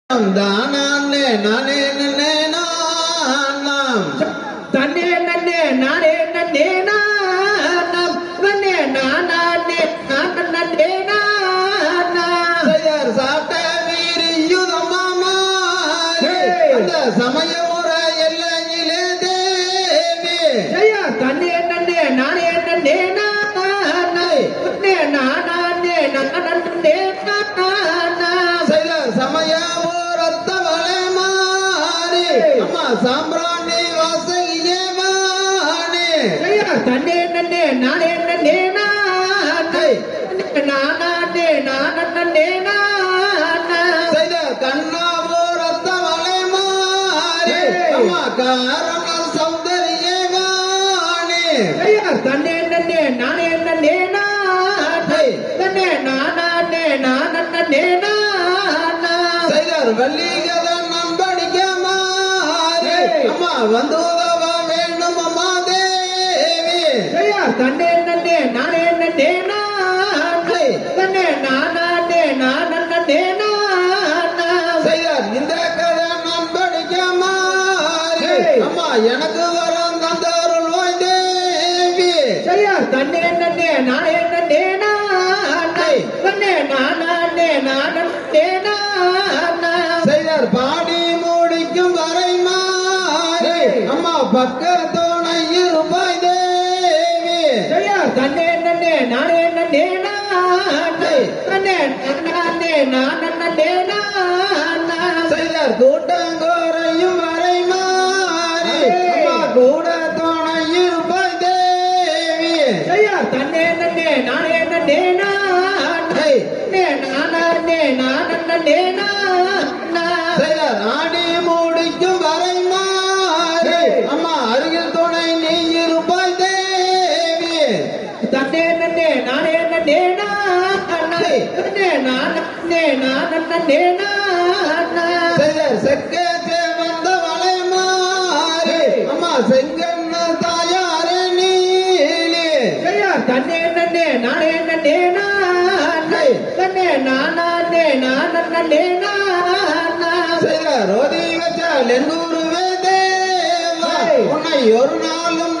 தானே நானே நன்னே நானாம் தன்னே நன்னே நானே நன்னே நானம் நன்னே நானே நான் நன்னே நானம் செயர் சாட்ட வீரியுதமாமாரி Hey. அந்த சமய முறை எல்லையிலே தேவி ஜெயா தன்னே நன்னே நானே நன்னே நானம் நன்னே நானே நான் நன்னே நானம் செயர் சமய முறத்தவளை மாறி Hey. அம்மா சாம்பிராணி வாசகியே வாணி ஜெயா தன்னே நன்னே நானே நன்னே நானம் Hey. நானே நான் நன்னே நானம் செய்த கண்ணாபுரத்தவளை மாறி Hey. அம்மா காரண சௌந்தரியே வாணி ஐயா தன்னே நன்னே நானே நன்னே நானே Hey. நன்னே நானே நான் நன்னே நானா செய்தார் வள்ளிகத நம்படிக்க மாறி Hey. அம்மா வந்து உதவ வேண்டும் அம்மா தேவி ஐயா தன்னே நன்னே நானே நன்னே நானே Hey. நன்னே நானே நான் நன்னே நானா செய்தார் இந்த கதை நம்படிக்க மாறி Hey. அம்மா எனக்கு வரம் தந்தருள் தேவி ஐயா தன்னே நன்னே நானே நன்னே நானே Hey. நன்னே நானே நான் நன்னே நானா செய்தார் பாடி முடிக்கும் வரை மாறி Hey. அம்மா பக்கத்துணை இருப்பாய் தேவி ஐயா தன்னே நன்னே நானே நன்னே நானே நன்னே நானே நான் நன்னே நானா செய்தார் கூட்டங்கோரையும் வரை மாறி Hey. அம்மா கூட துணை இருப்பாய் தேவி ஐயா தன்னே நன்னே நானே நன்னே நானே Hey. நன்னே நானே நான் நன்னே நானா செய்தார் ஆடி முடிக்கும் வரை மாறி Hey. அம்மா அருகில் துணை நீ இருப்பாய் தேவி தன்னே நன்னே நானே நன்னே நானா Hey. நன்னே நானே நான் நன்னே நானா செய்தார் செக்கச்சே வந்த வளை மாறி Hey. அம்மா செங்கண்ண தாயாரே நீலி ஐயா தன்னே நன்னே நானே நன்னே நானே நன்னே நானே நான் நன்னே நானா செய்தார் ரோதி வச்சால் எங்கூருவே தேவா Hey. உன்னை ஒரு நாளும்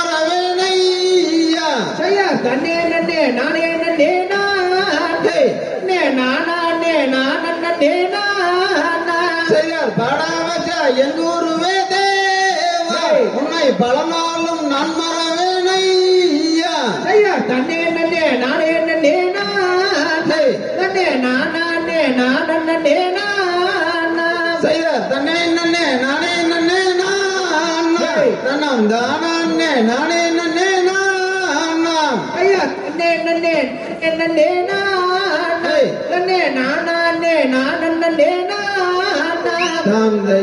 நம்மறவேனையா ஐயா தன்னே நன்னே நானே நன்னே நானே Hey. நே நானே நான் நன்னே நானா செய்தார் பாட வச்சா எங்கூருவே தேவா Hey. உன்னை பல நாளும் நான் மறவேனையா ஐயா தன்னே நன்னே நானே நன்னே நானே Hey. நன்னே நானே நான் நன்னே நானா செய்தார் தன்னே நன்னே நானே நன்னே நான் Hey. தன்னம் தானே நானே நன்னே நான் ஐயா நன்னே நன்னே நன்னே நானே Hey. நன்னே நானே நான் நன்னே நானா தாம் தை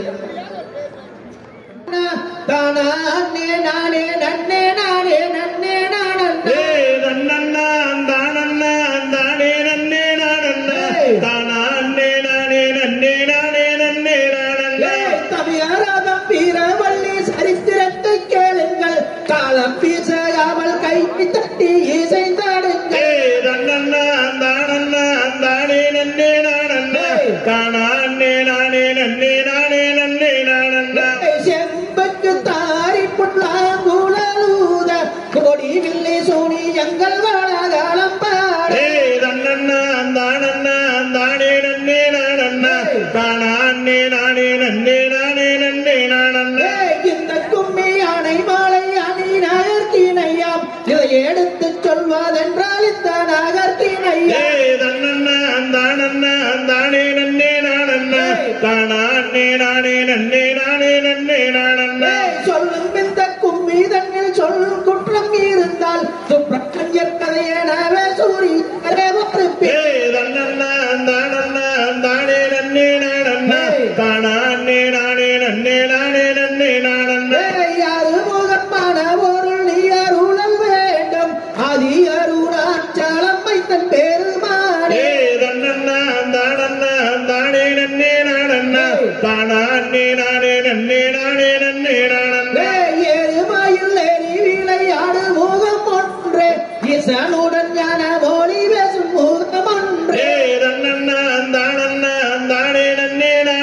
தானே நானே நன்னே நானே நன்னே நானே ஏய் தன்னண்ணா, தானண்ணா, தானே நன்னே நானண்ணா. தானாண்ணே நானே நன்னே நானே நன்னே நானண்ணா. தவியாராதம் வீரவள்ளி சரித்திரத்தை கேளுங்கள் காலம் வீசாமல் கை தட்டி இசைந்தாடுங்கள் ஏய் தன்னண்ணா, தானண்ணா, தானே நன்னே நானண்ணா. தானாண்ணே நானே நன்னே நானே நன்னே நானண்ணா. செம்பக்கு தாரி புல்லாங்குழலூத கொடி வில்லி சூனி எங்கள் வாழகாலம் பாட ஏய் தன்னண்ணா, தானண்ணா, தானே நன்னே நானண்ணா. தானாண்ணே நானே நன்னே நானே நன்னே நானண்ணா. இந்த கும்மி யானை மாலை அணி நகர்த்தினையாம் இதை எடுத்து சொல்வதென்றால் இந்த நகர்த்தினையா ஏய் தன்னண்ணா, தானண்ணா, தானே நன்னே நானண்ணா. தானாண்ணே நானே நன்னே நானே நன்னே நானண்ணா. சொல்லும் இந்த கும்மி தன்னில் சொல் குற்றம் இருந்தால் சுப்பிரமணியர் கதையனவே சூரி ஒரு ஏய் தன்னண்ணா, தானண்ணா, தானே நன்னே நானண்ணா. தானாண்ணே நானே நன்னே நானே நன்னே நானண்ணா. யாரு முகமான பொருள் நீ அருளல் வேண்டும் ஆதி அருணாச்சலம் வைத்தன் பெருமானே ஏய் தன்னண்ணா, தானண்ணா, தானே நன்னே நானண்ணா. தானாண்ணே நானே நன்னே நானே நன்னே நானண்ணா. ஏழுமாயில் ஏறி விளையாடு முகம் ஒன்றே இசனுடன் ஞான மொழி பேசும் முகம் ஒன்றே ஏய் தன்னண்ணா, தானண்ணா, தானே நன்னே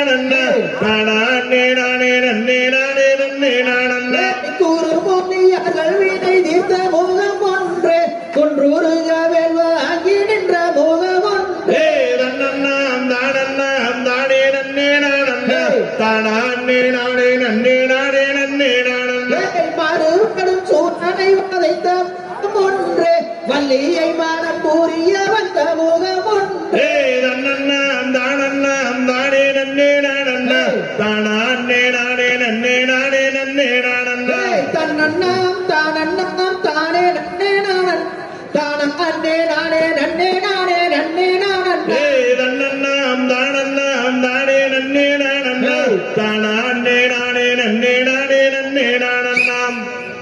தானே நானே நன்னே நானே நன்னே நானே கூறு பொன்னியார்கள் வீணை தீர்த்த முகம் ஒன்று குன்றூருக வெல்வாங்கி நின்ற முகம் ஒன்று ஏய் தன்னண்ணாம் தானண்ணாம் தானே நன்னே நானண்ணா தானே நானே நன்னே நானே நன்னே நானண்ணா மாறுபடும் சூழ்நிலை வதைத்த ஒன்று வள்ளியை மானம் கூறிய வந்த முகம் ஒன்று ஏய் தன்னண்ணாம் தானண்ணாம் தானே நன்னே நானண்ணா தானே நானே நன்னே நானே நன்னே நானண்ணா தன்னண்ணாம் தானண்ணாம் தானே நன்னே நானன் தானம் அண்ணே நானே நன்னே நானே நன்னே நானன் ஏய் தன்னண்ணாம் தானண்ணாம் தானே நன்னே நானண்ணா தானே நானே நன்னே நானே நன்னே நானண்ணாம்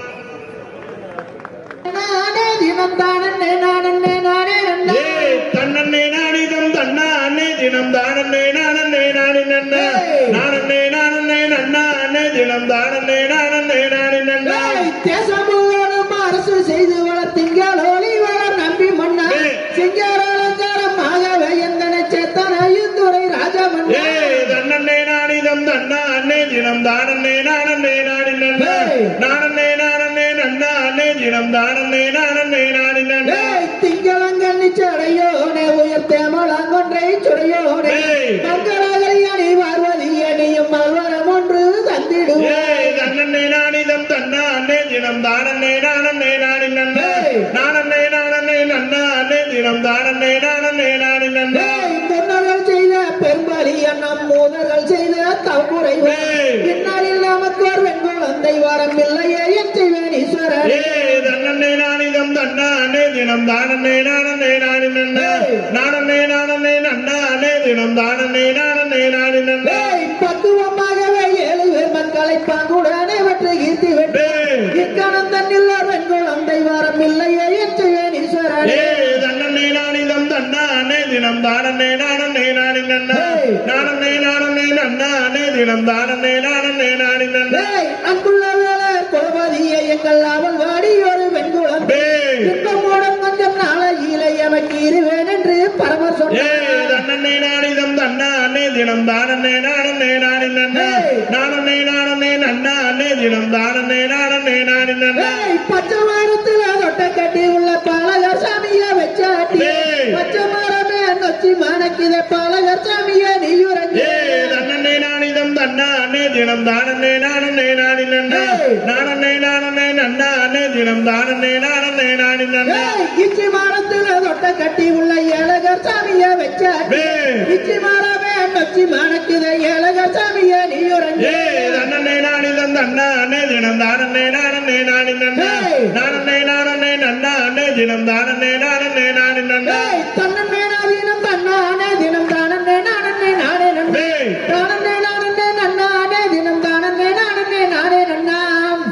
நானே தினம் தானே நானே நானே நன்னே ஏய் தன்னண்ணே நானிதம் தன்னானே தினம் தானண்ணே நானண்ணே நானி நன்னா நானண்ணே நானண்ணே நன்னா அண்ணே தினம் தானண்ணே நானண்ணே நானி நன்னா தேசம் முழுவதும் அரசு செய்து வளர்த்திங்கள் ஒளி வளர் நம்பி மன்னா சிங்காரலங்காரமாக எந்தனை சேத்தனையும் துறை ராஜமன்னா ஏய் தன்னண்ணே நானிதம் தன்னா அண்ணே தினம் தானண்ணே நானண்ணே நானி நன்னா நானண்ணே நானண்ணே நன்னா அண்ணே தினம் தானண்ணே நானண்ணே நானி நன்னா திங்களங்கண்ணி சடையோனே உயர்த்த மலங்கொன்றை சுடையோனே ஏய். மங்களகரி அணி பார்வதி அணியும் மல்வரம் ஒன்று தந்திடுவே ஏய் தன்னண்ணே நானிதம் தன்னா அண்ணே தினம் தானண்ணே நானண்ணே நானி நன்னா ஏய். நானண்ணே நானண்ணே நன்னா அண்ணே தினம் தானண்ணே நானண்ணே நானி நன்னா முன்னர்கள் செய்த பெரும்பலி நம் மூதர்கள் செய்த தவமுறைவே ஏய். பின்னாளில் நமக்கு ஒரு வெண்குழந்தை வரம் இல்லையே என் செய்வேன் ஈஸ்வரன் ஏய் தன்னண்ணே நானிதம் தன்னா அண்ணே தினம் தானண்ணே நானண்ணே நானி நன்னா ஏய். நானண்ணே நானண்ணே நன்னா அண்ணே தினம் தானண்ணே நானண்ணே நானி நன்னா ஏய், பக்குவமாகவே ஏழு பேர் மக்களை பாங்குடனே வெற்றி கீர்த்தி வெற்றி ஏய். இக்கணம் தன்னில் ஒரு வெண்குழந்தை வரம் இல்லையே என் செய்வேன் ஈஸ்வரன் ஏய் தன்னண்ணே நானிதம் தன்னா அண்ணே தினம் தானண்ணே நானண்ணே நானி நன்னா ஏய். நானண்ணே நானண்ணே நன்னா அண்ணே தினம் தானண்ணே நானண்ணே நானி நன்னா ஏய், அன்புள்ள வேலை குலபதியை எங்கள் அவள் வாடி ஒரு வெண்குழந்தை ஏய். இன்பமோடம் கொஞ்சம் நாளையிலே எமக்கு இருவேன் என்று பரமர் ஏய் சொன்னார் தன்னண்ணே நானிதம் தன்னா அண்ணே தினம் தானண்ணே நானண்ணே நானி நன்னா ஏய். நானண்ணே நானண்ணே நன்னா அண்ணே தினம் தானண்ணே நானண்ணே நானி நன்னா ஏய், பச்சை மரத்துல தொட்ட கட்டி உள்ள பாலகர் சாமிய வச்சாட்டி ஏய். பச்சை மரமே நொச்சி மணக்கித பாலகர் சாமிய நீயுறங்க ஏய் தன்னண்ணே நானிதம் தன்னா அண்ணே தினம் தானண்ணே நானண்ணே நானி நன்னா ஏய். நானண்ணே நானண்ணே நன்னா அண்ணே தினம் தானண்ணே நானண்ணே நானி நன்னா ஏய், இச்சி மரத்துல தொட்ட கட்டி உள்ள ஏழகர் சாமிய வச்சாட்டி ஏய். இச்சி மரமே நொச்சி மணக்கித ஏழகர் சாமிய நீயுறங்க ஏய் தன்னண்ணே நானிதம் தன்னா அண்ணே தினம் தானண்ணே நானண்ணே நானி நன்னா ஏய். நானண்ணே நானண்ணே நன்னா அண்ணே தினம் தானண்ணே நானண்ணே நானி நன்னா ஏய், தன்னன்னே நாதீனம் தன்னானே தினம் தானன்னே நானன்னே நானே நன்னே ஏய். தானன்னே நானன்னே நன்னானே தினம் தானன்னே நானன்னே நானே நன்னாம்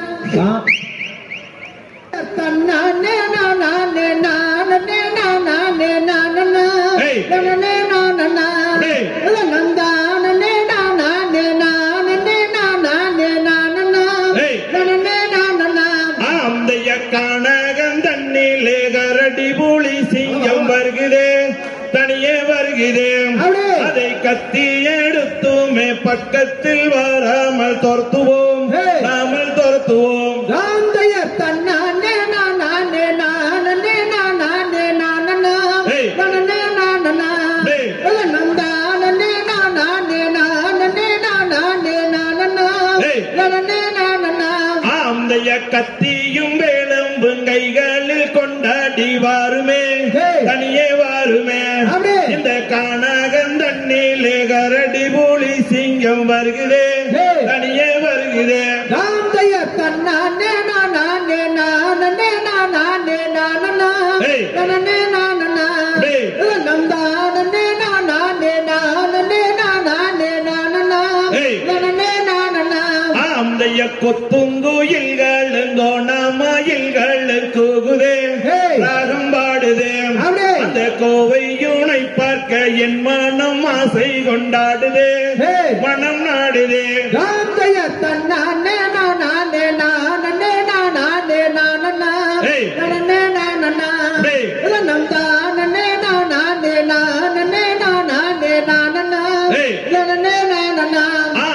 தன்னானே நானே நானன்னே நானே நானன்னா ஏய். நானன்னே நானன்னா ஏய். நந்தானன்னே நானே நானன்னே நானே நானன்னா ஏய். நானன்னே நானன்னா ஆந்தைய காணகம் தண்ணிலே கரடி புலி சிங்கம் வருகிறே தனியே வருகிறே அப்படியே. அதை கத்தி எடுத்துமே பக்கத்தில் வராமல் துரத்துவோம் ஏய். நாமல் துரத்துவோம் காந்தைய தன்னானே நானே நானே நானே நானன்னா ஏய். நானே நானன்னா ஏய். நந்தானே நானே நானே நானே நானன்னா ஏய். நானே நானன்னா ஆந்தைய கத்தியும் வேளம்பும் கைகளில் கொண்டாடி வாருமே ஏய். தனியே வாருமே அப்படியே. இந்த காணகம் தண்ணிலே கரடி புலி சிங்கம் வருகிறே ஏய். தனியே வருகிறே காந்தைய தன்னானே நானே நானே நானே நானன்னா ஏய். நானே நானன்னா ஏய். நந்தானே நானே நானே நானே நானன்னா ஏய். நானே நானன்னா ஆந்தைய கொத்துங்குயில்களும் கோணமயில்களும் கூகுதே ஏய். ராகம் பாடுதே அப்படியே. அந்த கோவையுனை பார்க்க என் மனம் ஆசை கொண்டாடுதே ஏய். மனம் நாடுதே காந்தைய தன்னானே நானே நானே நானே நானன்னா ஏய். நானே நானன்னா ஏய். நந்தானே நானே நானே நானே நானன்னா ஏய். நானே நானன்னா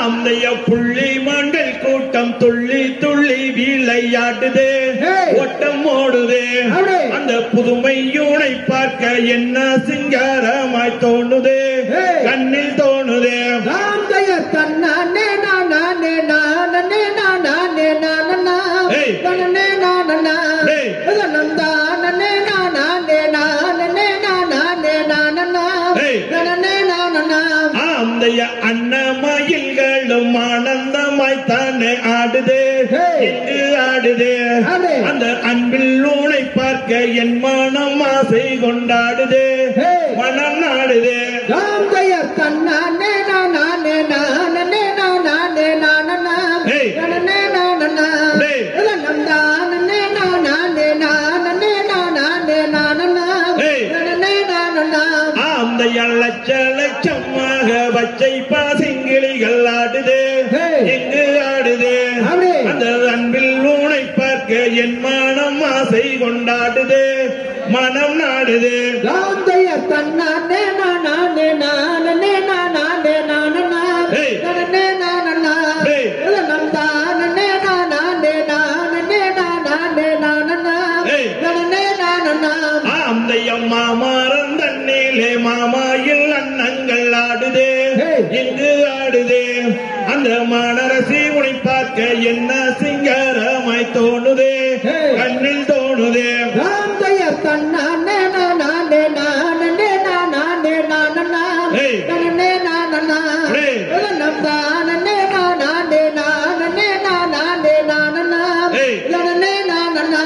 ஆந்தைய புள்ளி மண்டல் கூட்டம் துள்ளி துள்ளி விளையாடுதே Hey. ஓட்டம் ஓடுதே அப்படி. அந்த புதுமை யூனை பார்க்க என்ன சிங்காரமாய் தோணுதே Hey. கண்ணில் தோணுதே காந்தைய தன்னானே நானே நானே நானே நானா ஏய். தன்னே நானா ஏய். நந்தானே நானே நானே நானே நானா ஏய். தன்னே நானா ஆந்தைய அன்னமயில்களும் ஆனந்தமாய் தானே ஆடுதே Hey. எங்கு ஆடுதே ஆடு. அந்த அன்பில் ஊனை பார்க்க என் மனம் ஆசை கொண்டாடுதே Hey. மனம் நாடுதே காந்தைய தன்னானே நானே நானே நானே நானா ஏய். தன்னே நானா ஏய். நந்தானே நானே நானே நானே நானா ஏய். தன்னே நானா ஆந்தைய லட்ச லட்சமாக பச்சை பாசிங்கிளிகள் ஆடுதே Hey. எங்கு ஆடுதே அப்படி. அந்த அன்பில் ஊனை பார்க்க என் மனம் ஆசை கொண்டாடுதே மனம் நாடுதே காந்தைய தன்னானே நானே நானே நானே நானா ஏய். தன்னே நானா ஏய். நந்தானே நானே நானே நானே நானா ஏய். தன்னே நானா ஆந்தையம் மாமரம் தண்ணீலே மாமாயில் அன்னங்கள் ஆடுதே Hey. எங்கு ஆடுதே அந்த மானரசி உனை பார்க்க என்ன சிங்காரமாய் தோணுதே Hey. கண்ணில் தோணுதே காந்தைய தன்னானே நானே நானே நானே நானா ஏய். தன்னே நானா ஏய். நந்தானே நானே நானே நானே நானா ஏய். தன்னே நானா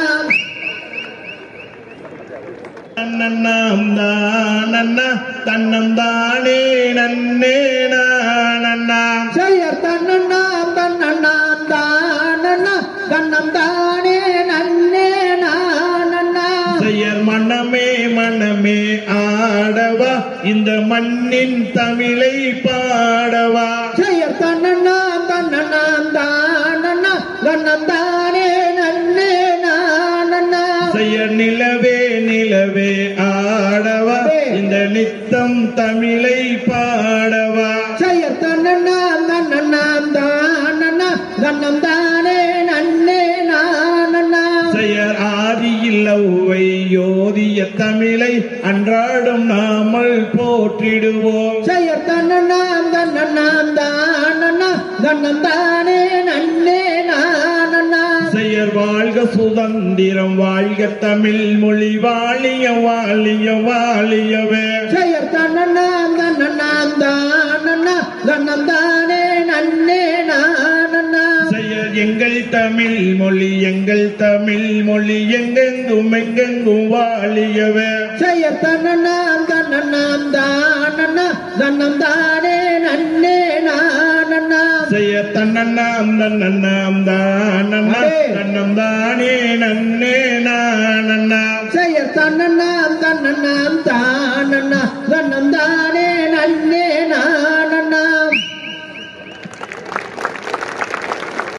நன்னாம் தானன்னா தன்னம் தானே நன்னே நானன்னா செய்ய தன்னாம் தன்னாம் தானண்ணா தன்னம் தானே நன்னே நானண்ணா செயல் மனமே மனமே ஆடவா இந்த மண்ணின் தமிழை பாடவா செய்ய தன்னாம் தன்னாம் தானண்ணா தன்னம் தானே நன்னே நானண்ணா செய்ய நிலவே நிலவே ஆடவா இந்த நித்தம் தமிழை பாடவா செய்ய தன்னாம் தன்னாம் தானண்ணா தன்னம் தானே நன்னே நானண்ணா செயல் ஆதியில் ஒவ்வை யோதிய தமிழை அன்றாடம் நாமல் போற்றிடுவோம் செய்ய தன்னாம் தன்னாம் தானண்ணா தன்னம் தானே நன்னே நானண்ணா செயற் வாழ்க சுதந்திரம் வாழ்க தமிழ் மொழி வாழிய வாழிய வாழியவே செய்ய தன்னாம் தன்னாம் தானண்ணா தன்னம் தானே நன்னே நானண்ணா செயல் எங்கள் தமிழ் மொழி எங்கள் தமிழ் மொழி எங்கெங்கும் எங்கெங்கும் வாழியவே செய்ய தன்னாம் தன்னாம் தானண்ணா தன்னம் தானே நன்னே நானண்ணா செய்ய தன்னண்ணாம் தன்னண்ணாம் தானண்ணா தன்னம் தானே நன்னே நானண்ணா செய்ய தன்னாம் தன்னாம் தானண்ணா